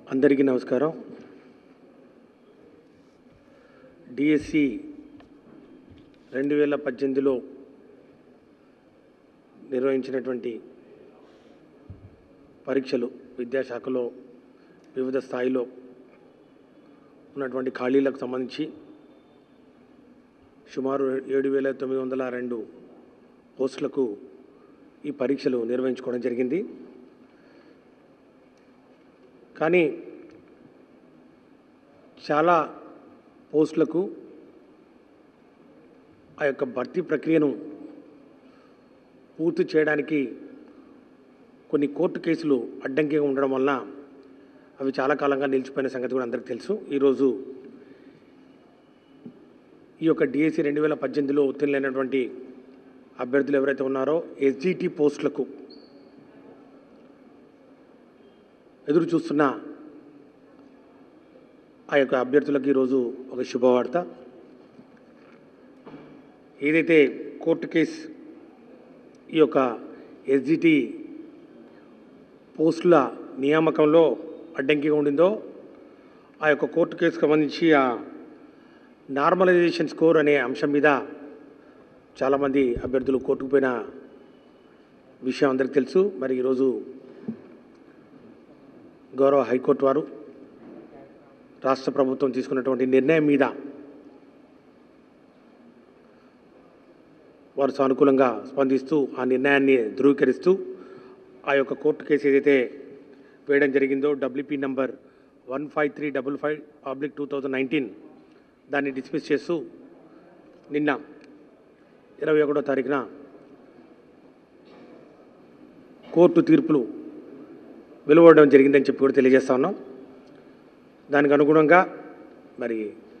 అందరికీ నమస్కారం డిఎస్సి రెండు వేల పద్దెనిమిదిలో నిర్వహించినటువంటి పరీక్షలు విద్యాశాఖలో వివిధ స్థాయిలో ఉన్నటువంటి ఖాళీలకు సంబంధించి సుమారు ఏడు వేల తొమ్మిది వందల రెండు పోస్టులకు ఈ పరీక్షలు నిర్వహించుకోవడం జరిగింది కానీ చాలా పోస్టులకు ఆ యొక్క భర్తీ ప్రక్రియను పూర్తి చేయడానికి కొన్ని కోర్టు కేసులు అడ్డంకిగా ఉండడం వలన అవి చాలా కాలంగా నిలిచిపోయిన సంగతి కూడా అందరికీ తెలుసు ఈరోజు ఈ యొక్క డిఎస్సి రెండు వేల పద్దెనిమిదిలో ఉత్తీర్ణులైనటువంటి అభ్యర్థులు ఎవరైతే ఉన్నారో ఎస్జిటి పోస్టులకు ఎదురు చూస్తున్న ఆ యొక్క అభ్యర్థులకు ఈరోజు ఒక శుభవార్త ఏదైతే కోర్టు కేసు ఈ యొక్క ఎస్జిటి పోస్టుల నియామకంలో అడ్డంకిగా ఉండిందో ఆ యొక్క కోర్టు కేసుకు సంబంధించి ఆ నార్మలైజేషన్ స్కోర్ అనే అంశం మీద చాలామంది అభ్యర్థులు కోర్టుకు పోయిన విషయం అందరికీ తెలుసు మరి ఈరోజు గౌరవ హైకోర్టు వారు రాష్ట్ర ప్రభుత్వం తీసుకున్నటువంటి నిర్ణయం మీద వారు సానుకూలంగా స్పందిస్తూ ఆ నిర్ణయాన్ని ధృవీకరిస్తూ ఆ యొక్క కోర్టు కేసు ఏదైతే వేయడం జరిగిందో WP number one five three double five public two thousand nineteen దాన్ని డిస్మిస్ చేస్తూ నిన్న ఇరవై ఒకటో తారీఖున కోర్టు తీర్పులు వెలువడడం జరిగిందని చెప్పి కూడా తెలియజేస్తా ఉన్నాం దానికి అనుగుణంగా మరి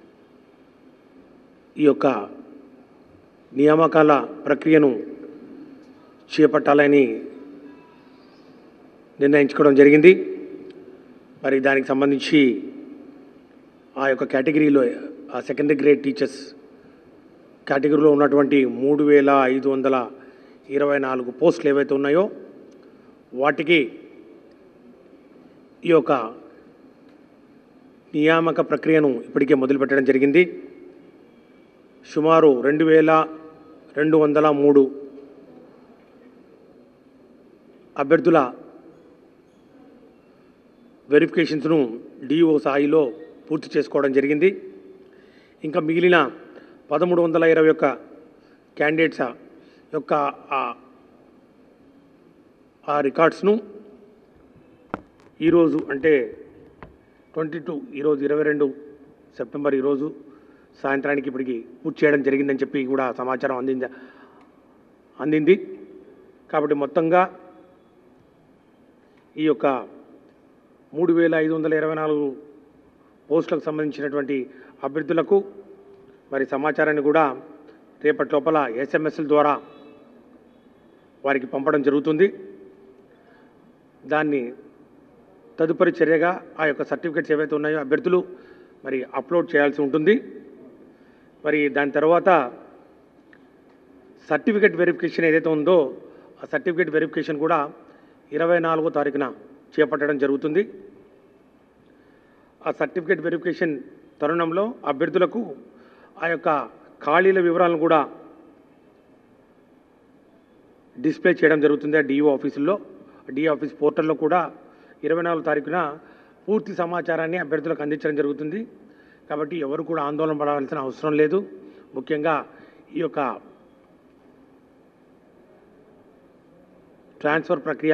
ఈ యొక్క నియామకాల ప్రక్రియను చేపట్టాలని నిర్ణయించుకోవడం జరిగింది మరి దానికి సంబంధించి ఆ యొక్క కేటగిరీలో ఆ సెకండరీ గ్రేడ్ టీచర్స్ కేటగిరీలో ఉన్నటువంటి మూడు వేల ఐదు వందల ఇరవై నాలుగు పోస్టులు ఏవైతే ఉన్నాయో వాటికి ఈ యొక్క నియామక ప్రక్రియను ఇప్పటికే మొదలుపెట్టడం జరిగింది సుమారు రెండు వేల రెండు వందల మూడు అభ్యర్థుల వెరిఫికేషన్స్ను డిఓ స్థాయిలో పూర్తి చేసుకోవడం జరిగింది ఇంకా మిగిలిన పదమూడు వందల ఇరవై ఒక్క క్యాండిడేట్స్ యొక్క ఆ- ఆ రికార్డ్స్ను ఈరోజు అంటే ట్వంటీ టూ ఈరోజు ఇరవై రెండు సెప్టెంబర్ ఈరోజు సాయంత్రానికి ఇప్పటికి పూర్తి చేయడం జరిగిందని చెప్పి కూడా సమాచారం అందింది అందింది కాబట్టి మొత్తంగా ఈ యొక్క మూడు వేల ఐదు వందల ఇరవై నాలుగు పోస్టులకు సంబంధించినటువంటి అభ్యర్థులకు మరి సమాచారాన్ని కూడా రేపటి లోపల ఎస్ఎంఎస్ల ద్వారా వారికి పంపడం జరుగుతుంది దాన్ని తదుపరి చర్యగా ఆ యొక్క సర్టిఫికెట్స్ ఏవైతే ఉన్నాయో అభ్యర్థులు మరి అప్లోడ్ చేయాల్సి ఉంటుంది మరి దాని తర్వాత సర్టిఫికెట్ వెరిఫికేషన్ ఏదైతే ఉందో ఆ సర్టిఫికెట్ వెరిఫికేషన్ కూడా ఇరవై నాలుగో తారీఖున చేపట్టడం జరుగుతుంది ఆ సర్టిఫికెట్ వెరిఫికేషన్ తరుణంలో అభ్యర్థులకు ఆ యొక్క ఖాళీల వివరాలను కూడా డిస్ప్లే చేయడం జరుగుతుంది ఆ డిఓ ఆఫీసుల్లో డిఓ ఆఫీస్ పోర్టల్లో కూడా ఇరవై నాలుగు తారీఖున పూర్తి సమాచారాన్ని అభ్యర్థులకు అందించడం జరుగుతుంది కాబట్టి ఎవరు కూడా ఆందోళన పడాల్సిన అవసరం లేదు ముఖ్యంగా ఈ యొక్క ట్రాన్స్ఫర్ ప్రక్రియ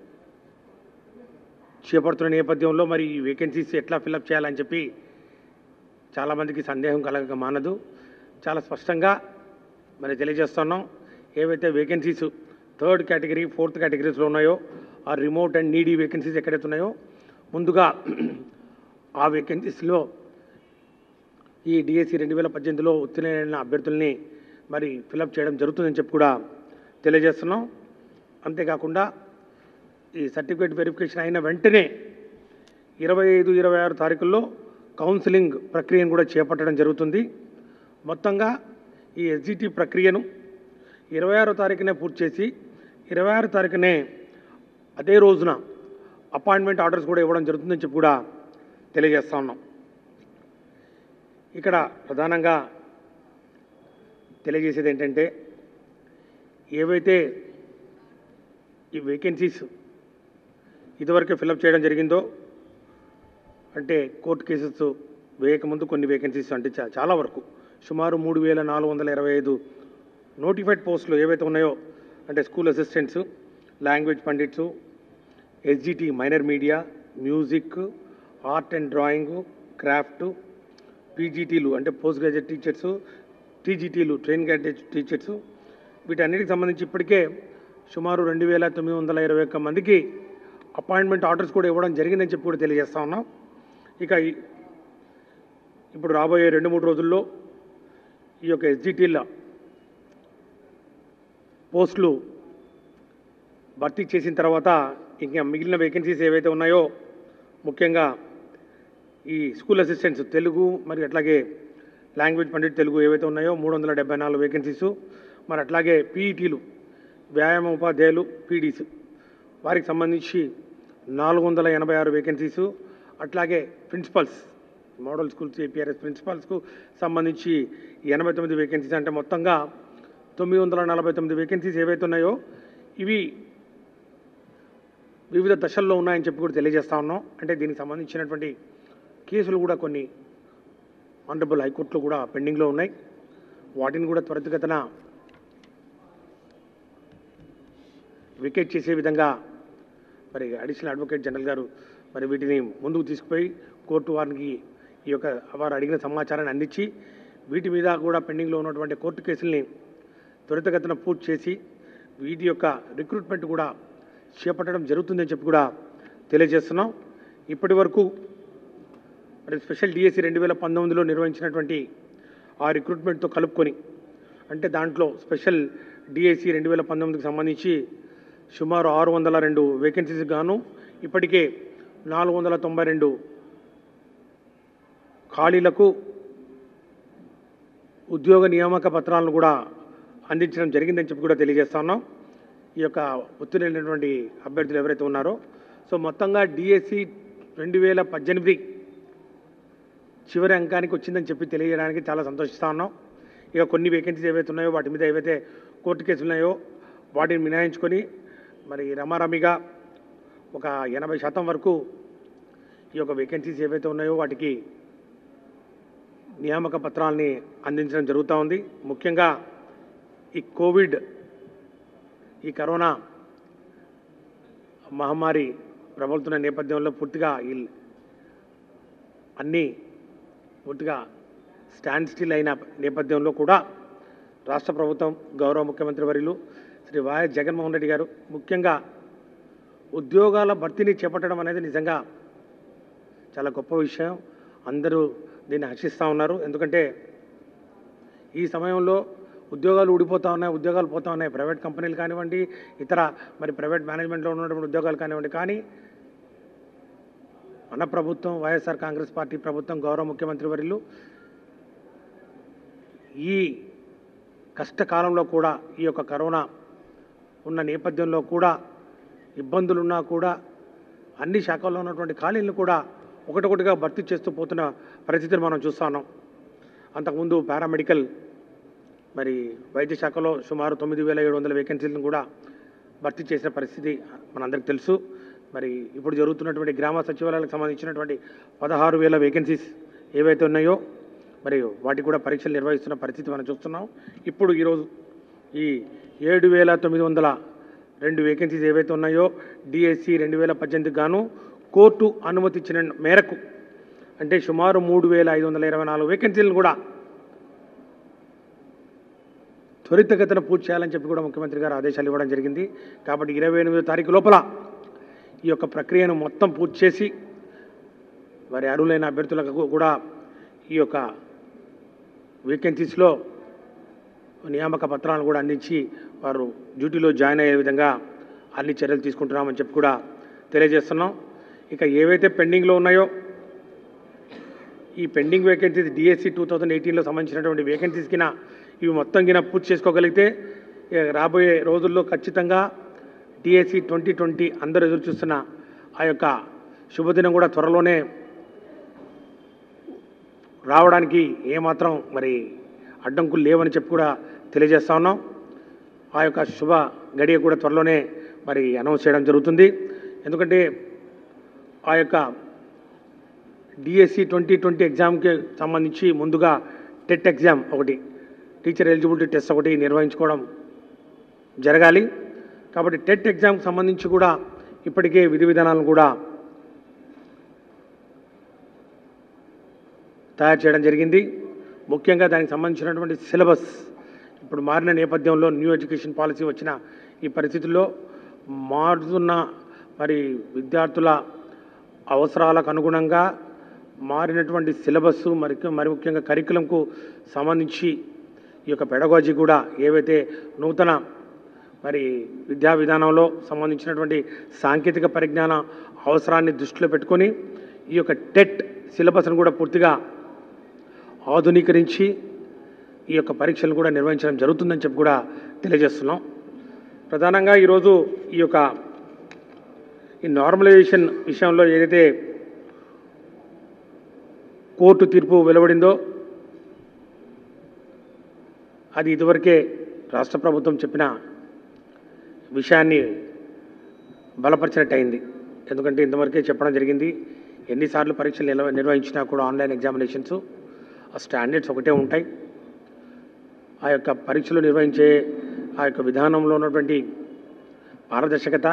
చేపడుతున్న నేపథ్యంలో మరి ఈ వేకెన్సీస్ ఎట్లా ఫిలప్ చేయాలని చెప్పి చాలామందికి సందేహం కలగక మానదు చాలా స్పష్టంగా మరి తెలియజేస్తున్నాం ఏవైతే వేకెన్సీస్ థర్డ్ కేటగిరీ ఫోర్త్ కేటగిరీస్లో ఉన్నాయో ఆ రిమోట్ అండ్ నీడీ వేకెన్సీస్ ఎక్కడైతే ఉన్నాయో ముందుగా ఆ వేకెన్సీస్లో ఈ డిఎస్సి రెండు వేల పద్దెనిమిదిలో ఉత్తీర్ణులైన అభ్యర్థుల్ని మరి ఫిలప్ చేయడం జరుగుతుందని చెప్పి కూడా తెలియజేస్తున్నాం అంతేకాకుండా ఈ సర్టిఫికేట్ వెరిఫికేషన్ అయిన వెంటనే ఇరవై ఐదు ఇరవై ఆరు తారీఖుల్లో కౌన్సిలింగ్ ప్రక్రియను కూడా చేపట్టడం జరుగుతుంది మొత్తంగా ఈ ఎస్జిటి ప్రక్రియను ఇరవై ఆరో తారీఖునే పూర్తి చేసి ఇరవై ఆరు తారీఖునే అదే రోజున అపాయింట్మెంట్ ఆర్డర్స్ కూడా ఇవ్వడం జరుగుతుందని చెప్పి కూడా తెలియజేస్తా ఉన్నాం ఇక్కడ ప్రధానంగా తెలియజేసేది ఏంటంటే ఏవైతే ఈ వేకెన్సీస్ ఇదివరకే ఫిలప్ చేయడం జరిగిందో అంటే కోర్టు కేసెస్ వేయకముందు కొన్ని వేకెన్సీస్ అంటే చా- చాలా వరకు సుమారు మూడు వేల నాలుగు వందల ఇరవై ఐదు నోటిఫైడ్ పోస్టులు ఏవైతే ఉన్నాయో అంటే school assistants language pundits SGT minor media music art and drawing craft పీజీటీలు అంటే పోస్ట్ గ్రాడ్యుయేట్ టీచర్స్ టీజీటీలు ట్రైన్ గ్రాడ్యుయేట్ టీచర్స్ వీటన్నిటికి సంబంధించి ఇప్పటికే సుమారు రెండు వేల తొమ్మిది వందల ఇరవై ఒక్క మందికి అపాయింట్మెంట్ ఆర్డర్స్ కూడా ఇవ్వడం జరిగిందని చెప్పి కూడా తెలియజేస్తా ఉన్నాం ఇక ఈ- ఇప్పుడు రాబోయే రెండు మూడు రోజుల్లో ఈ యొక్క ఎస్జిటీల పోస్టులు భర్తీ చేసిన తర్వాత ఇంకా మిగిలిన వేకెన్సీస్ ఏవైతే ఉన్నాయో ముఖ్యంగా ఈ స్కూల్ అసిస్టెంట్స్ తెలుగు మరి అట్లాగే లాంగ్వేజ్ పండిట్ తెలుగు ఏవైతే ఉన్నాయో మూడు వందల డెబ్బై నాలుగు వేకెన్సీసు మరి అట్లాగే పీఈటీలు వ్యాయామ ఉపాధ్యాయులు పీడీస్ వారికి సంబంధించి నాలుగు వందల ఎనభై ఆరు వేకెన్సీసు అట్లాగే ప్రిన్సిపల్స్ మోడల్ స్కూల్స్ ఏపీఆర్ఎస్ ప్రిన్సిపల్స్కు సంబంధించి ఎనభై తొమ్మిది వేకెన్సీస్ అంటే మొత్తంగా తొమ్మిది వందల నలభై తొమ్మిది వేకెన్సీస్ ఏవైతే ఉన్నాయో ఇవి వివిధ దశల్లో ఉన్నాయని చెప్పి కూడా తెలియజేస్తా ఉన్నాం అంటే దీనికి సంబంధించినటువంటి కేసులు కూడా కొన్ని ఆనరబుల్ హైకోర్టులో కూడా పెండింగ్లో ఉన్నాయి వాటిని కూడా త్వరితగతిన వికెట్ చేసే విధంగా మరి అడిషనల్ అడ్వకేట్ జనరల్ గారు మరి వీటిని ముందుకు తీసుకుపోయి కోర్టు వారికి ఈ యొక్క వారు అడిగిన సమాచారాన్ని అందించి వీటి మీద కూడా పెండింగ్లో ఉన్నటువంటి కోర్టు కేసుల్ని త్వరితగతిన పూర్తి చేసి వీటి యొక్క రిక్రూట్మెంట్ కూడా చేపట్టడం జరుగుతుందని చెప్పి కూడా తెలియజేస్తున్నాం ఇప్పటి వరకు మరి స్పెషల్ డిఎస్సి రెండు వేల పంతొమ్మిదిలో నిర్వహించినటువంటి ఆ రిక్రూట్మెంట్తో కలుపుకొని అంటే దాంట్లో స్పెషల్ డిఎస్సి రెండు వేల పంతొమ్మిదికి సంబంధించి సుమారు ఆరు వందల రెండు వేకెన్సీస్ గాను ఇప్పటికే నాలుగు వందల తొంభై రెండు ఖాళీలకు ఉద్యోగ నియామక పత్రాలను కూడా అందించడం జరిగిందని చెప్పి కూడా తెలియజేస్తా ఉన్నాం ఈ యొక్క ఉత్తీర్ణులైనటువంటి అభ్యర్థులు ఎవరైతే ఉన్నారో సో మొత్తంగా డిఎస్సి రెండు వేల పద్దెనిమిది చివరి అంకానికి వచ్చిందని చెప్పి తెలియజేయడానికి చాలా సంతోషిస్తా ఉన్నాం ఇక కొన్ని వేకెన్సీస్ ఏవైతే ఉన్నాయో వాటి మీద ఏవైతే కోర్టు కేసులు ఉన్నాయో వాటిని మినహాయించుకొని మరి రమారమిగా ఒక ఎనభై శాతం వరకు ఈ యొక్క వేకెన్సీస్ ఏవైతే ఉన్నాయో వాటికి నియామక పత్రాలని అందించడం జరుగుతూ ఉంది ముఖ్యంగా ఈ కోవిడ్ ఈ కరోనా మహమ్మారి ప్రబలుతున్న నేపథ్యంలో పూర్తిగా ఈ అన్నీ పూర్తిగా స్టాండ్ స్టిల్ అయిన నేపథ్యంలో కూడా రాష్ట్ర ప్రభుత్వం గౌరవ ముఖ్యమంత్రి వర్యులు శ్రీ వైఎస్ జగన్మోహన్ రెడ్డి గారు ముఖ్యంగా ఉద్యోగాల భర్తీని చేపట్టడం అనేది నిజంగా చాలా గొప్ప విషయం అందరూ దీన్ని హర్షిస్తూ ఉన్నారు ఎందుకంటే ఈ సమయంలో ఉద్యోగాలు ఊడిపోతూ ఉన్నాయి ఉద్యోగాలు పోతూ ఉన్నాయి ప్రైవేట్ కంపెనీలు కానివ్వండి ఇతర మరి ప్రైవేట్ మేనేజ్మెంట్లో ఉన్నటువంటి ఉద్యోగాలు కానివ్వండి కానీ మన ప్రభుత్వం వైఎస్ఆర్ కాంగ్రెస్ పార్టీ ప్రభుత్వం గౌరవ ముఖ్యమంత్రి వర్యులు ఈ కష్టకాలంలో కూడా ఈ యొక్క కరోనా ఉన్న నేపథ్యంలో కూడా ఇబ్బందులున్నా కూడా అన్ని శాఖల్లో ఉన్నటువంటి ఖాళీలను కూడా ఒకటొకటిగా భర్తీ చేస్తూ పోతున్న పరిస్థితిని మనం చూస్తా ఉన్నాం అంతకుముందు పారామెడికల్ మరి వైద్య శాఖలో సుమారు తొమ్మిది వేల ఏడు వందల వేకెన్సీలను కూడా భర్తీ చేసిన పరిస్థితి మనందరికీ తెలుసు మరి ఇప్పుడు జరుగుతున్నటువంటి గ్రామ సచివాలయాలకు సంబంధించినటువంటి పదహారు వేల వేకెన్సీస్ ఏవైతే ఉన్నాయో మరి వాటికి కూడా పరీక్షలు నిర్వహిస్తున్న పరిస్థితి మనం చూస్తున్నాం ఇప్పుడు ఈరోజు ఈ ఏడు వేల తొమ్మిది వందల రెండు వేకెన్సీస్ ఏవైతే ఉన్నాయో డిఎస్సి రెండు వేల పద్దెనిమిదికి గాను కోర్టు అనుమతి ఇచ్చిన మేరకు అంటే సుమారు మూడు వేల ఐదు వందల ఇరవై నాలుగు వేకెన్సీలను కూడా త్వరితగతిన పూర్తి చేయాలని చెప్పి కూడా ముఖ్యమంత్రి గారు ఆదేశాలు ఇవ్వడం జరిగింది కాబట్టి ఇరవై ఎనిమిదో తారీఖు లోపల ఈ యొక్క ప్రక్రియను మొత్తం పూర్తి చేసి వారి అర్హులైన అభ్యర్థులకు కూడా ఈ యొక్క వేకెన్సీస్లో నియామక పత్రాలను కూడా అందించి వారు డ్యూటీలో జాయిన్ అయ్యే విధంగా అన్ని చర్యలు తీసుకుంటున్నామని చెప్పి కూడా తెలియజేస్తున్నాం ఇక ఏవైతే పెండింగ్లో ఉన్నాయో ఈ pending vacancies DSC two thousand ఎయిటీన్లో సంబంధించినటువంటి వేకెన్సీస్ కింద ఇవి మొత్తం కింద పూర్తి చేసుకోగలిగితే ఇక రాబోయే రోజుల్లో ఖచ్చితంగా డిఎస్సి ట్వంటీ ట్వంటీ అందరూ ఎదురు చూస్తున్న ఆ యొక్క శుభదినం కూడా త్వరలోనే రావడానికి ఏమాత్రం మరి అడ్డంకులు లేవని చెప్పి కూడా తెలియజేస్తా ఉన్నాం ఆ యొక్క శుభ గడియ కూడా త్వరలోనే మరి అనౌన్స్ చేయడం జరుగుతుంది ఎందుకంటే ఆ యొక్క డిఎస్సి ట్వంటీ ట్వంటీ ఎగ్జామ్కి సంబంధించి ముందుగా టెట్ ఎగ్జామ్ ఒకటి టీచర్ ఎలిజిబిలిటీ టెస్ట్ ఒకటి నిర్వహించుకోవడం జరగాలి కాబట్టి టెట్ ఎగ్జామ్కి సంబంధించి కూడా ఇప్పటికే విధి విధానాలను కూడా తయారు చేయడం జరిగింది ముఖ్యంగా దానికి సంబంధించినటువంటి సిలబస్ ఇప్పుడు మారిన నేపథ్యంలో న్యూ ఎడ్యుకేషన్ పాలసీ వచ్చిన ఈ పరిస్థితుల్లో మారుతున్న మరి విద్యార్థుల అవసరాలకు అనుగుణంగా మారినటువంటి సిలబస్ మరి మరి ముఖ్యంగా కరికులంకు సంబంధించి ఈ యొక్క పెడగాజీ కూడా ఏవైతే నూతన మరి విద్యా విధానంలో సంబంధించినటువంటి సాంకేతిక పరిజ్ఞాన అవసరాన్ని దృష్టిలో పెట్టుకొని ఈ యొక్క టెట్ సిలబస్ను కూడా పూర్తిగా ఆధునీకరించి ఈ యొక్క పరీక్షలు కూడా నిర్వహించడం జరుగుతుందని చెప్పి కూడా తెలియజేస్తున్నాం ప్రధానంగా ఈరోజు ఈ యొక్క ఈ నార్మలైజేషన్ విషయంలో ఏదైతే కోర్టు తీర్పు వెలువడిందో అది ఇదివరకే రాష్ట్ర ప్రభుత్వం చెప్పిన విషయాన్ని బలపరిచినట్టు అయింది ఎందుకంటే ఇంతవరకే చెప్పడం జరిగింది ఎన్నిసార్లు పరీక్షలు నిర్వ- నిర్వహించినా కూడా ఆన్లైన్ ఎగ్జామినేషన్స్ ఆ స్టాండర్డ్స్ ఒకటే ఉంటాయి ఆ యొక్క పరీక్షలు నిర్వహించే ఆ యొక్క విధానంలో ఉన్నటువంటి పారదర్శకత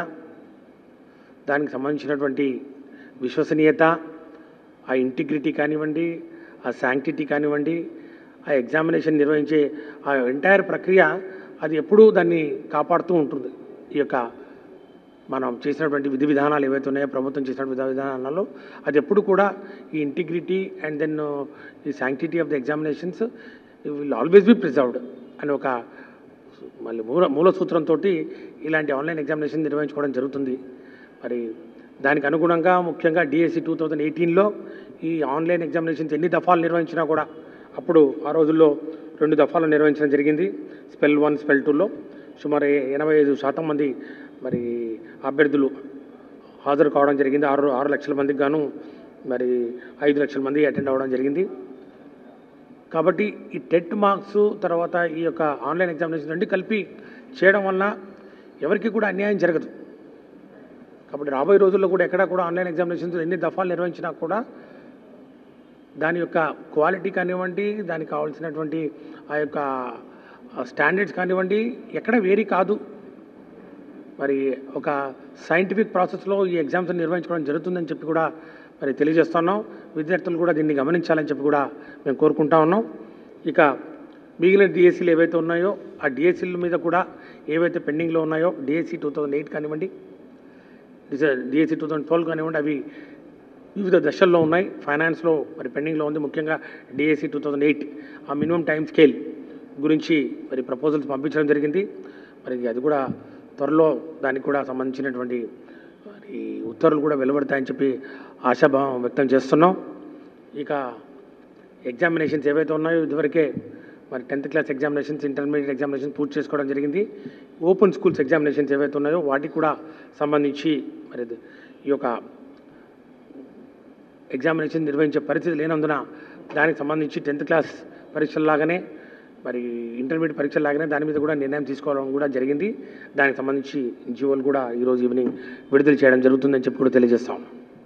దానికి సంబంధించినటువంటి విశ్వసనీయత ఆ ఇంటిగ్రిటీ కానివ్వండి ఆ శాంక్టిటీ కానివ్వండి ఆ ఎగ్జామినేషన్ నిర్వహించే ఆ ఎంటైర్ ప్రక్రియ అది ఎప్పుడూ దాన్ని కాపాడుతూ ఉంటుంది ఈ యొక్క మనం చేసినటువంటి విధి విధానాలు ఏవైతే ఉన్నాయో ప్రభుత్వం చేసిన విధి విధానాలలో అది ఎప్పుడు కూడా ఈ ఇంటిగ్రిటీ అండ్ దెన్ ఈ sanctity of the examinations will always be preserved అని ఒక మళ్ళీ మూల మూల సూత్రంతో ఇలాంటి ఆన్లైన్ ఎగ్జామినేషన్ నిర్వహించుకోవడం జరుగుతుంది మరి దానికి అనుగుణంగా ముఖ్యంగా డిఎస్సి టూ థౌజండ్ ఎయిటీన్లో ఈ ఆన్లైన్ ఎగ్జామినేషన్స్ ఎన్ని దఫాలు నిర్వహించినా కూడా అప్పుడు ఆ రోజుల్లో రెండు దఫాలు నిర్వహించడం జరిగింది స్పెల్ వన్ స్పెల్ టూలో సుమారు ఏ- ఎనభై ఐదు శాతం మంది మరి అభ్యర్థులు హాజరు కావడం జరిగింది ఆరు ఆరు లక్షల మందికి గాను మరి ఐదు లక్షల మంది అటెండ్ అవ్వడం జరిగింది కాబట్టి ఈ టెట్ మార్క్స్ తర్వాత ఈ యొక్క ఆన్లైన్ ఎగ్జామినేషన్ రెండు కలిపి చేయడం వలన ఎవరికి కూడా అన్యాయం జరగదు కాబట్టి రాబోయే రోజుల్లో కూడా ఎక్కడా కూడా ఆన్లైన్ ఎగ్జామినేషన్స్ ఎన్ని దఫాలు నిర్వహించినా కూడా దాని యొక్క క్వాలిటీ కానివ్వండి దానికి కావాల్సినటువంటి ఆ యొక్క స్టాండర్డ్స్ కానివ్వండి ఎక్కడ వేరీ కాదు మరి ఒక సైంటిఫిక్ ప్రాసెస్లో ఈ ఎగ్జామ్స్ నిర్వహించుకోవడం జరుగుతుందని చెప్పి కూడా మరి తెలియజేస్తున్నాం విద్యార్థులు కూడా దీన్ని గమనించాలని చెప్పి కూడా మేము కోరుకుంటా ఉన్నాం ఇక మిగిలిన డిఎస్సీలు ఏవైతే ఉన్నాయో ఆ డిఎస్సీల మీద కూడా ఏవైతే పెండింగ్లో ఉన్నాయో డిఎస్సీ టూ థౌజండ్ ఎయిట్ కానివ్వండి డిఎస్సీ టూ థౌజండ్ ట్వెల్వ్ కానివ్వండి అవి వివిధ దశల్లో ఉన్నాయి ఫైనాన్స్లో మరి పెండింగ్లో ఉంది ముఖ్యంగా డిఎస్సి టూ థౌజండ్ ఎయిట్ ఆ మినిమం టైం స్కేల్ గురించి మరి ప్రపోజల్స్ పంపించడం జరిగింది మరి అది కూడా త్వరలో దానికి కూడా సంబంధించినటువంటి మరి ఉత్తర్వులు కూడా వెలువడతాయని చెప్పి ఆశాభావం వ్యక్తం చేస్తున్నాం ఇక ఎగ్జామినేషన్స్ ఏవైతే ఉన్నాయో ఇదివరకే మరి tenth class examinations intermediate examination పూర్తి చేసుకోవడం జరిగింది ఓపెన్ స్కూల్స్ ఎగ్జామినేషన్స్ ఏవైతే ఉన్నాయో వాటికి కూడా సంబంధించి మరి ఈ యొక్క ఎగ్జామినేషన్ నిర్వహించే పరిస్థితి లేనందున దానికి సంబంధించి టెన్త్ క్లాస్ పరీక్షల్లాగానే మరి ఇంటర్మీడియట్ పరీక్షల్లాగానే దాని మీద కూడా నిర్ణయం తీసుకోవడం కూడా జరిగింది దానికి సంబంధించి జీవోలు కూడా ఈరోజు ఈవినింగ్ విడుదల చేయడం జరుగుతుందని చెప్పి కూడా తెలియజేస్తాం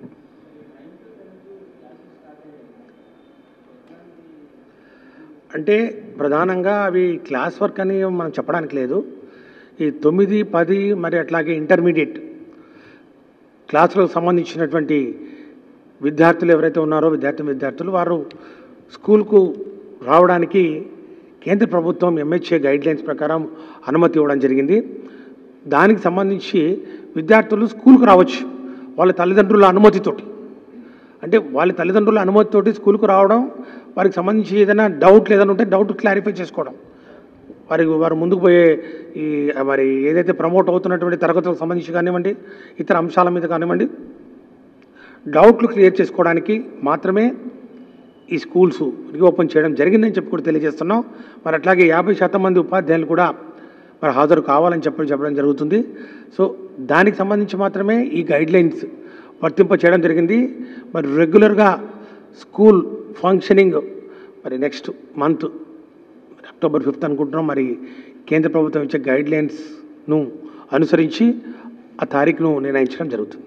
అంటే ప్రధానంగా అవి క్లాస్ వర్క్ అని మనం చెప్పడానికి లేదు ఈ తొమ్మిది పది మరి అట్లాగే ఇంటర్మీడియట్ క్లాసులకు సంబంధించినటువంటి విద్యార్థులు ఎవరైతే ఉన్నారో విద్యార్థి విద్యార్థులు వారు స్కూల్కు రావడానికి కేంద్ర ప్రభుత్వం ఎంహెచ్ఏ గైడ్లైన్స్ ప్రకారం అనుమతి ఇవ్వడం జరిగింది దానికి సంబంధించి విద్యార్థులు స్కూల్కు రావచ్చు వాళ్ళ తల్లిదండ్రుల అనుమతితోటి అంటే వాళ్ళ తల్లిదండ్రుల అనుమతితోటి స్కూల్కు రావడం వారికి సంబంధించి ఏదైనా డౌట్లు ఏదైనా ఉంటే డౌట్ క్లారిఫై చేసుకోవడం వారి వారు ముందుకు పోయే ఈ మరి ఏదైతే ప్రమోట్ అవుతున్నటువంటి తరగతులకు సంబంధించి కానివ్వండి ఇతర అంశాల మీద కానివ్వండి డౌట్లు క్లియర్ చేసుకోవడానికి మాత్రమే ఈ స్కూల్స్ రీఓపెన్ చేయడం జరిగిందని చెప్పి కూడా తెలియజేస్తున్నాం మరి అట్లాగే యాభై శాతం మంది ఉపాధ్యాయులు కూడా మరి హాజరు కావాలని చెప్పి చెప్పడం జరుగుతుంది సో దానికి సంబంధించి మాత్రమే ఈ గైడ్లైన్స్ వర్తింప చేయడం జరిగింది మరి రెగ్యులర్గా స్కూల్ ఫంక్షనింగ్ మరి నెక్స్ట్ మంత్ అక్టోబర్ ఫిఫ్త్ అనుకుంటున్నాం మరి కేంద్ర ప్రభుత్వం ఇచ్చే గైడ్ లైన్స్ను అనుసరించి ఆ తారీఖును నిర్ణయించడం జరుగుతుంది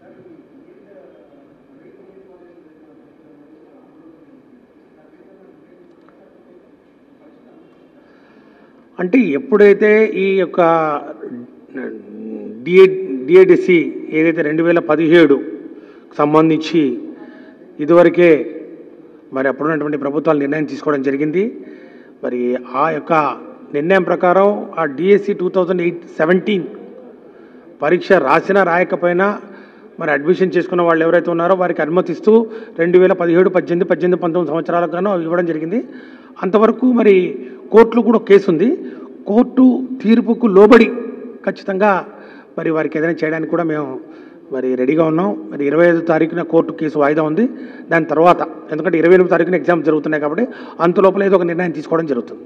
అంటే ఎప్పుడైతే ఈ యొక్క డిఏ డిఏడిసి ఏదైతే రెండు వేల పదిహేడు సంబంధించి ఇదివరకే మరి అప్పుడున్నటువంటి ప్రభుత్వాలు నిర్ణయం తీసుకోవడం జరిగింది మరి ఆ యొక్క నిర్ణయం ప్రకారం ఆ DSC two thousand eight seventeen పరీక్ష రాసినా రాయకపోయినా మరి అడ్మిషన్ చేసుకున్న వాళ్ళు ఎవరైతే ఉన్నారో వారికి అనుమతిస్తూ రెండు వేల పదిహేడు పద్దెనిమిది పద్దెనిమిది పంతొమ్మిది సంవత్సరాలకు గాను ఇవ్వడం జరిగింది అంతవరకు మరి కోర్టులో కూడా ఒక కేసు ఉంది కోర్టు తీర్పుకు లోబడి ఖచ్చితంగా మరి వారికి ఏదైనా చేయడానికి కూడా మేము మరి రెడీగా ఉన్నాం మరి ఇరవై ఐదు తారీఖున కోర్టు కేసు వాయిదా ఉంది దాని తర్వాత ఎందుకంటే ఇరవై ఎనిమిది తారీఖున ఎగ్జామ్స్ జరుగుతున్నాయి కాబట్టి అంత లోపల ఏదో ఒక నిర్ణయం తీసుకోవడం జరుగుతుంది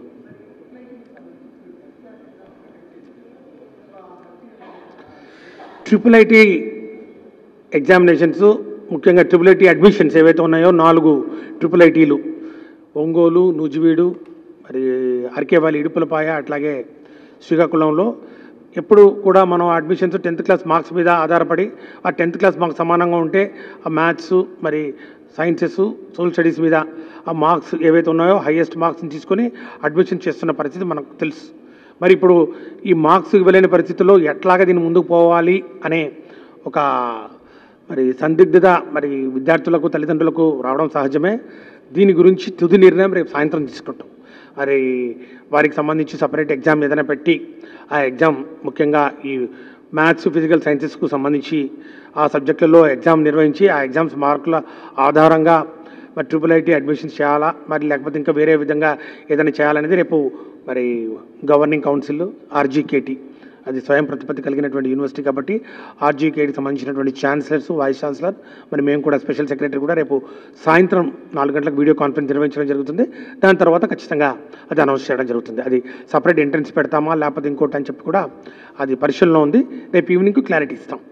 ట్రిపుల్ ఐటీ ఎగ్జామినేషన్స్ ముఖ్యంగా ట్రిపుల్ ఐటీ అడ్మిషన్స్ ఏవైతే ఉన్నాయో నాలుగు ట్రిపుల్ ఐటీలు ఒంగోలు నూజివీడు మరి అరకేవాలి ఇడుపులపాయ అట్లాగే శ్రీకాకుళంలో ఎప్పుడు కూడా మనం అడ్మిషన్స్ టెన్త్ క్లాస్ మార్క్స్ మీద ఆధారపడి ఆ టెన్త్ క్లాస్ మార్క్స్ సమానంగా ఉంటే ఆ మ్యాథ్స్ మరి సైన్సెస్ సోషల్ స్టడీస్ మీద ఆ మార్క్స్ ఏవైతే ఉన్నాయో హైయెస్ట్ మార్క్స్ని తీసుకొని అడ్మిషన్ చేస్తున్న పరిస్థితి మనకు తెలుసు మరి ఇప్పుడు ఈ మార్క్స్ ఇవ్వలేని పరిస్థితుల్లో ఎట్లాగా దీన్ని ముందుకు పోవాలి అనే ఒక మరి సందిగ్ధత మరి విద్యార్థులకు తల్లిదండ్రులకు రావడం సహజమే దీని గురించి తుది నిర్ణయం రేపు సాయంత్రం తీసుకుంటాం మరి వారికి సంబంధించి సపరేట్ ఎగ్జామ్ ఏదైనా పెట్టి ఆ ఎగ్జామ్ ముఖ్యంగా ఈ మ్యాథ్స్ ఫిజికల్ సైన్సెస్కు సంబంధించి ఆ సబ్జెక్టులలో ఎగ్జామ్ నిర్వహించి ఆ ఎగ్జామ్స్ మార్కుల ఆధారంగా మరి ట్రిపుల్ ఐటీ అడ్మిషన్స్ చేయాలా మరి లేకపోతే ఇంకా వేరే విధంగా ఏదైనా చేయాలనేది రేపు మరి గవర్నింగ్ కౌన్సిల్ ఆర్జీకేటీ అది స్వయం ప్రతిపత్తి కలిగినటువంటి యూనివర్సిటీ కాబట్టి ఆర్జీకేటీకి సంబంధించినటువంటి ఛాన్సలర్స్ వైస్ ఛాన్సలర్ మరి మేము కూడా స్పెషల్ సెక్రటరీ కూడా రేపు సాయంత్రం నాలుగు గంటలకు వీడియో కాన్ఫరెన్స్ నిర్వహించడం జరుగుతుంది దాని తర్వాత ఖచ్చితంగా అది అనౌన్స్ చేయడం జరుగుతుంది అది సపరేట్ ఎంట్రన్స్ పెడతామా లేకపోతే ఇంకోటి అని చెప్పి కూడా అది పరిశీలనలో ఉంది రేపు ఈవినింగ్ క్లారిటీ ఇస్తాం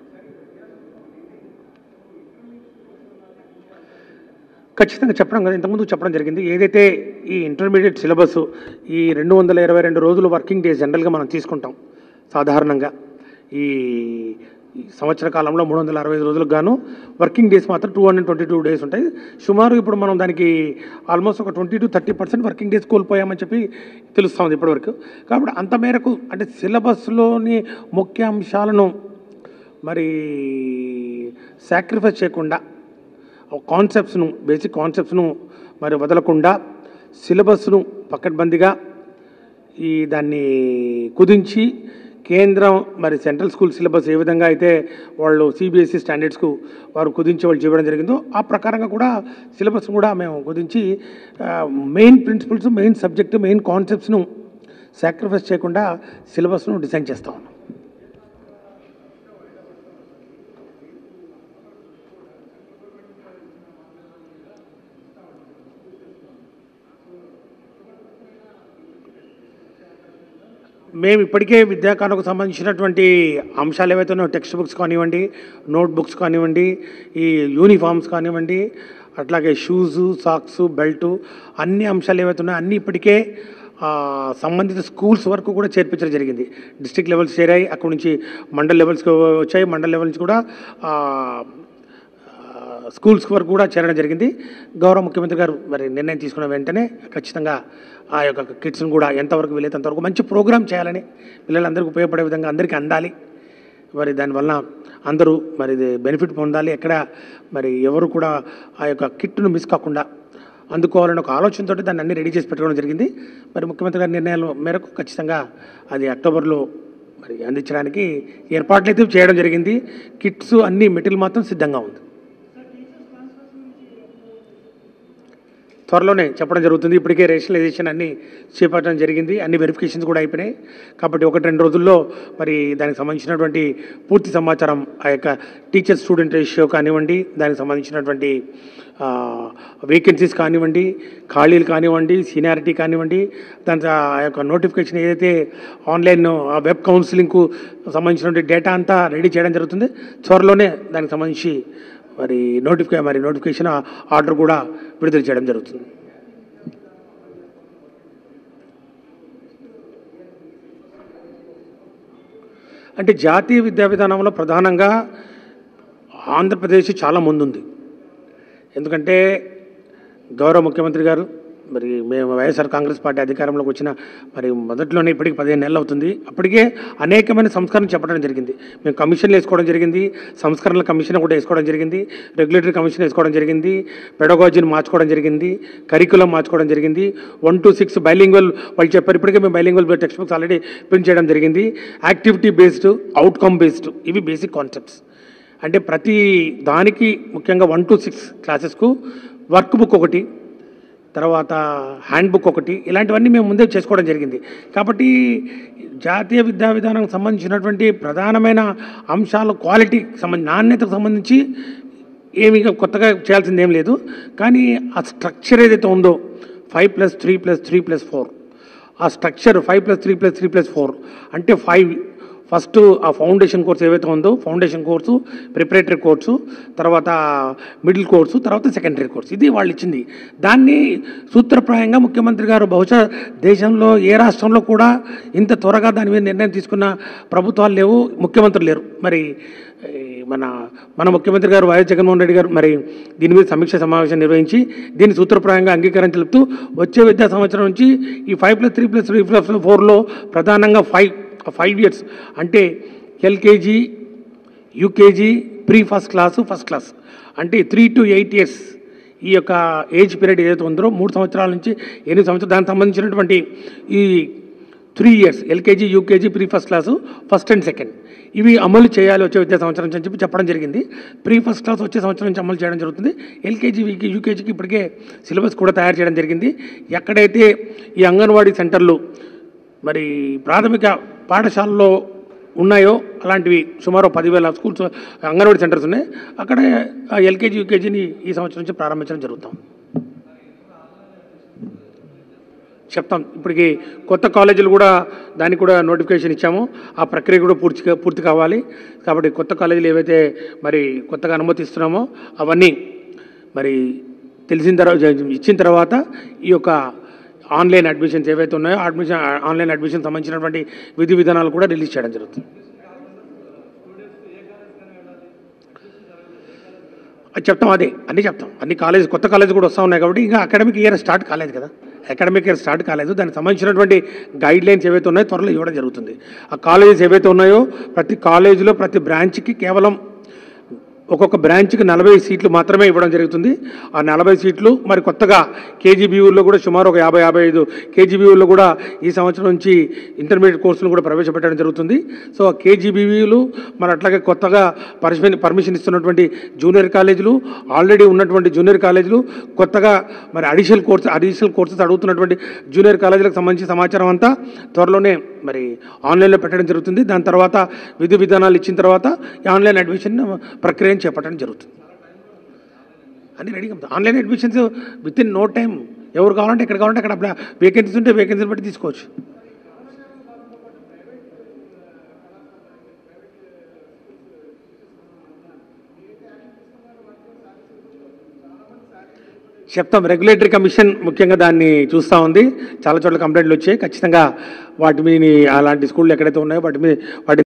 ఖచ్చితంగా చెప్పడం కదా ఇంతకుముందు చెప్పడం జరిగింది ఏదైతే ఈ ఇంటర్మీడియట్ సిలబస్ ఈ రెండు వందల ఇరవై రెండు రోజులు వర్కింగ్ డేస్ జనరల్గా మనం తీసుకుంటాం సాధారణంగా ఈ ఈ సంవత్సర కాలంలో మూడు వందల అరవై ఐదు రోజులకు గాను వర్కింగ్ డేస్ మాత్రం two hundred twenty two days ఉంటాయి సుమారు ఇప్పుడు మనం దానికి ఆల్మోస్ట్ ఒక twenty to thirty percent working days కోల్పోయామని చెప్పి తెలుస్తూ ఉంది ఇప్పటివరకు కాబట్టి అంత మేరకు అంటే సిలబస్లోని ముఖ్య అంశాలను మరి సాక్రిఫైస్ చేయకుండా కాన్సెప్ట్స్ను బేసిక్ కాన్సెప్ట్స్ను మరి వదలకుండా సిలబస్ను పకడ్బందీగా ఈ దాన్ని కుదించి కేంద్రం మరి సెంట్రల్ స్కూల్ సిలబస్ ఏ విధంగా అయితే వాళ్ళు సిబిఎస్ఈ స్టాండర్డ్స్కు వారు కుదించి వాళ్ళు చేయడం జరిగిందో ఆ ప్రకారంగా కూడా సిలబస్ కూడా మేము కుదించి main principles main subject main కాన్సెప్ట్స్ను సాక్రిఫైస్ చేయకుండా సిలబస్ను డిజైన్ చేస్తా ఉన్నాం మేము ఇప్పటికే విద్యాకారులకు సంబంధించినటువంటి అంశాలు ఏవైతే ఉన్నాయో టెక్స్ట్ బుక్స్ కానివ్వండి నోట్ బుక్స్ కానివ్వండి ఈ యూనిఫామ్స్ కానివ్వండి అట్లాగే షూజు సాక్స్ బెల్టు అన్ని అంశాలు ఏవైతే ఉన్నాయో అన్నీ ఇప్పటికే ఆ, సంబంధిత స్కూల్స్ వరకు కూడా చేర్పించడం జరిగింది డిస్ట్రిక్ట్ లెవెల్స్ చేరాయి అక్కడ నుంచి మండల్ లెవెల్స్కి వచ్చాయి మండల్ లెవెల్ నుంచి కూడా ఆ, స్కూల్స్ వరకు కూడా చేరడం జరిగింది గౌరవ ముఖ్యమంత్రి గారు మరి నిర్ణయం తీసుకున్న వెంటనే ఖచ్చితంగా ఆ యొక్క కిట్స్ని కూడా ఎంతవరకు వీలైతే అంతవరకు మంచి ప్రోగ్రామ్ చేయాలని పిల్లలందరికీ ఉపయోగపడే విధంగా అందరికీ అందాలి మరి దానివల్ల అందరూ మరి ఇది బెనిఫిట్ పొందాలి ఎక్కడ మరి ఎవరు కూడా ఆ యొక్క కిట్ను మిస్ కాకుండా అందుకోవాలని ఒక ఆలోచనతో దాన్ని అన్ని రెడీ చేసి పెట్టుకోవడం జరిగింది మరి ముఖ్యమంత్రి గారి నిర్ణయాల మేరకు ఖచ్చితంగా అది అక్టోబర్లో మరి అందించడానికి ఏర్పాట్లు అయితే చేయడం జరిగింది కిట్స్ అన్ని మెటీరియల్ మాత్రం సిద్ధంగా ఉంది త్వరలోనే చెప్పడం జరుగుతుంది ఇప్పటికే రేషనలైజేషన్ అన్ని చేపట్టడం జరిగింది అన్ని వెరిఫికేషన్స్ కూడా అయిపోయినాయి కాబట్టి ఒకటి రెండు రోజుల్లో మరి దానికి సంబంధించినటువంటి పూర్తి సమాచారం ఆ యొక్క టీచర్ స్టూడెంట్ రేషియో కానివ్వండి దానికి సంబంధించినటువంటి వేకెన్సీస్ కానివ్వండి ఖాళీలు కానివ్వండి సీనియారిటీ కానివ్వండి దాని ఆ యొక్క నోటిఫికేషన్ ఏదైతే ఆన్లైన్ ఆ వెబ్ కౌన్సిలింగ్కు సంబంధించినటువంటి డేటా అంతా రెడీ చేయడం జరుగుతుంది త్వరలోనే దానికి సంబంధించి మరి నోటిఫికే మరి నోటిఫికేషన్ ఆర్డర్ కూడా విడుదల చేయడం జరుగుతుంది అంటే జాతీయ విద్యా విధానంలో ప్రధానంగా ఆంధ్రప్రదేశ్ చాలా ముందుంది ఎందుకంటే గౌరవ ముఖ్యమంత్రి గారు మరి మేము వైఎస్ఆర్ కాంగ్రెస్ పార్టీ అధికారంలోకి వచ్చిన మరి మొదట్లోనే ఇప్పటికి పదిహేను నెలలు అవుతుంది అప్పటికే అనేకమైన సంస్కరణలు చెప్పడం జరిగింది మేము కమిషన్లు వేసుకోవడం జరిగింది సంస్కరణల కమిషన్ కూడా వేసుకోవడం జరిగింది రెగ్యులేటరీ కమిషన్ వేసుకోవడం జరిగింది పెడగాజీని మార్చుకోవడం జరిగింది కరికులం మార్చుకోవడం జరిగింది వన్ టు సిక్స్ బైలింగ్వల్ వాళ్ళు చెప్పారు ఇప్పటికే మేము bilingual text books already print చేయడం జరిగింది యాక్టివిటీ బేస్డ్ అవుట్కమ్ బేస్డ్ ఇవి బేసిక్ కాన్సెప్ట్స్ అంటే ప్రతి దానికి ముఖ్యంగా వన్ టు సిక్స్ క్లాసెస్కు వర్క్ బుక్ ఒకటి తర్వాత హ్యాండ్ బుక్ ఒకటి ఇలాంటివన్నీ మేము ముందే చేసుకోవడం జరిగింది కాబట్టి జాతీయ విద్యా విధానానికి సంబంధించినటువంటి ప్రధానమైన అంశాలు క్వాలిటీ సంబంధించి నాణ్యతకు సంబంధించి ఏమి కొత్తగా చేయాల్సింది ఏం లేదు కానీ ఆ స్ట్రక్చర్ ఏదైతే ఉందో five plus three plus three plus four ఆ structure five plus three plus three plus four అంటే ఫైవ్ ఫస్ట్ ఆ ఫౌండేషన్ కోర్స్ ఏవైతే ఉందో ఫౌండేషన్ కోర్సు ప్రిపరేటరీ కోర్సు తర్వాత మిడిల్ కోర్సు తర్వాత సెకండరీ కోర్సు ఇది వాళ్ళు ఇచ్చింది దాన్ని సూత్రప్రాయంగా ముఖ్యమంత్రి గారు బహుశా దేశంలో ఏ రాష్ట్రంలో కూడా ఇంత త్వరగా దాని మీద నిర్ణయం తీసుకున్న ప్రభుత్వాలు లేవు ముఖ్యమంత్రులు లేరు మరి ఈ మన మన ముఖ్యమంత్రి గారు వైఎస్ జగన్మోహన్ రెడ్డి గారు మరి దీని మీద సమీక్ష సమావేశం నిర్వహించి దీన్ని సూత్రప్రాయంగా అంగీకారం తెలుపుతూ వచ్చే విద్యా సంవత్సరం నుంచి ఈ five plus three plus three plus ఫోర్లో ప్రధానంగా ఫైవ్ ఫైవ్ ఇయర్స్ అంటే LKG UKG pre first class first class అంటే త్రీ టు ఎయిట్ ఇయర్స్ ఈ యొక్క ఏజ్ పీరియడ్ ఏదైతే ఉందో మూడు సంవత్సరాల నుంచి ఎనిమిది సంవత్సరాలు దానికి సంబంధించినటువంటి ఈ three years LKG UKG pre first class first and second ఇవి అమలు చేయాలి వచ్చే విద్యా సంవత్సరం నుంచి అని చెప్పి చెప్పడం జరిగింది ప్రీ ఫస్ట్ క్లాస్ వచ్చే సంవత్సరం నుంచి అమలు చేయడం జరుగుతుంది ఎల్కేజీ యూకేజీకి ఇప్పటికే సిలబస్ కూడా తయారు చేయడం జరిగింది ఎక్కడైతే ఈ అంగన్వాడీ సెంటర్లు మరి ప్రాథమిక పాఠశాలలో ఉన్నాయో అలాంటివి సుమారు పదివేల స్కూల్స్ అంగన్వాడీ సెంటర్స్ ఉన్నాయి అక్కడ ఎల్కేజీ యూకేజీని ఈ సంవత్సరం నుంచి ప్రారంభించడం జరుగుతాం చెప్తాం ఇప్పటికి కొత్త కాలేజీలు కూడా దానికి కూడా నోటిఫికేషన్ ఇచ్చాము ఆ ప్రక్రియ కూడా పూర్తి కా- పూర్తి కావాలి కాబట్టి కొత్త కాలేజీలు ఏవైతే మరి కొత్తగా అనుమతిస్తున్నామో అవన్నీ మరి తెలిసిన తర్వాత ఇచ్చిన తర్వాత ఈ యొక్క ఆన్లైన్ అడ్మిషన్స్ ఏవైతే ఉన్నాయో అడ్మిషన్ ఆన్లైన్ అడ్మిషన్ సంబంధించినటువంటి విధి విధానాలు కూడా రిలీజ్ చేయడం జరుగుతుంది అది చెప్తాం అదే అన్నీ చెప్తాం అన్ని కాలేజ్ కొత్త కాలేజ్ కూడా వస్తూ ఉన్నాయి కాబట్టి ఇంకా అకాడమిక్ ఇయర్ స్టార్ట్ కాలేదు కదా అకాడమిక్ ఇయర్ స్టార్ట్ కాలేదు దానికి సంబంధించినటువంటి గైడ్ లైన్స్ ఏవైతే ఉన్నాయో త్వరలో ఇవ్వడం జరుగుతుంది ఆ కాలేజెస్ ఏవైతే ఉన్నాయో ప్రతి కాలేజీలో ప్రతి బ్రాంచ్కి కేవలం ఒక్కొక్క బ్రాంచ్కి నలభై సీట్లు మాత్రమే ఇవ్వడం జరుగుతుంది ఆ నలభై సీట్లు మరి కొత్తగా కేజీబీయూల్లో కూడా సుమారు ఒక యాభై యాభై ఐదు కేజీబీయూల్లో కూడా ఈ సంవత్సరం నుంచి ఇంటర్మీడియట్ కోర్సులు కూడా ప్రవేశపెట్టడం జరుగుతుంది సో ఆ కేజీబీవీలు మరి అట్లాగే కొత్తగా పర్మిషన్ పర్మిషన్ ఇస్తున్నటువంటి జూనియర్ కాలేజీలు ఆల్రెడీ ఉన్నటువంటి జూనియర్ కాలేజీలు కొత్తగా మరి అడిషనల్ కోర్సు అడిషనల్ కోర్సెస్ అడుగుతున్నటువంటి జూనియర్ కాలేజీలకు సంబంధించిన సమాచారం అంతా త్వరలోనే మరి ఆన్లైన్లో పెట్టడం జరుగుతుంది దాని తర్వాత విధి విధానాలు ఇచ్చిన తర్వాత ఈ ఆన్లైన్ అడ్మిషన్ ప్రక్రియను చేపట్టడం జరుగుతుంది అన్ని రెడీగా ఉంది. Online admissions within no time ఎవరు కావాలంటే ఎక్కడ కావాలంటే అక్కడ అప్లై వేకెన్సీస్ ఉంటే వేకెన్సీని బట్టి తీసుకోవచ్చు చెప్తాం రెగ్యులేటరీ కమిషన్ ముఖ్యంగా దాన్ని చూస్తూ ఉంది చాలా చోట్ల కంప్లైంట్లు వచ్చాయి ఖచ్చితంగా వాటి మీద అలాంటి స్కూళ్ళు ఎక్కడైతే ఉన్నాయో వాటి మీద వాటి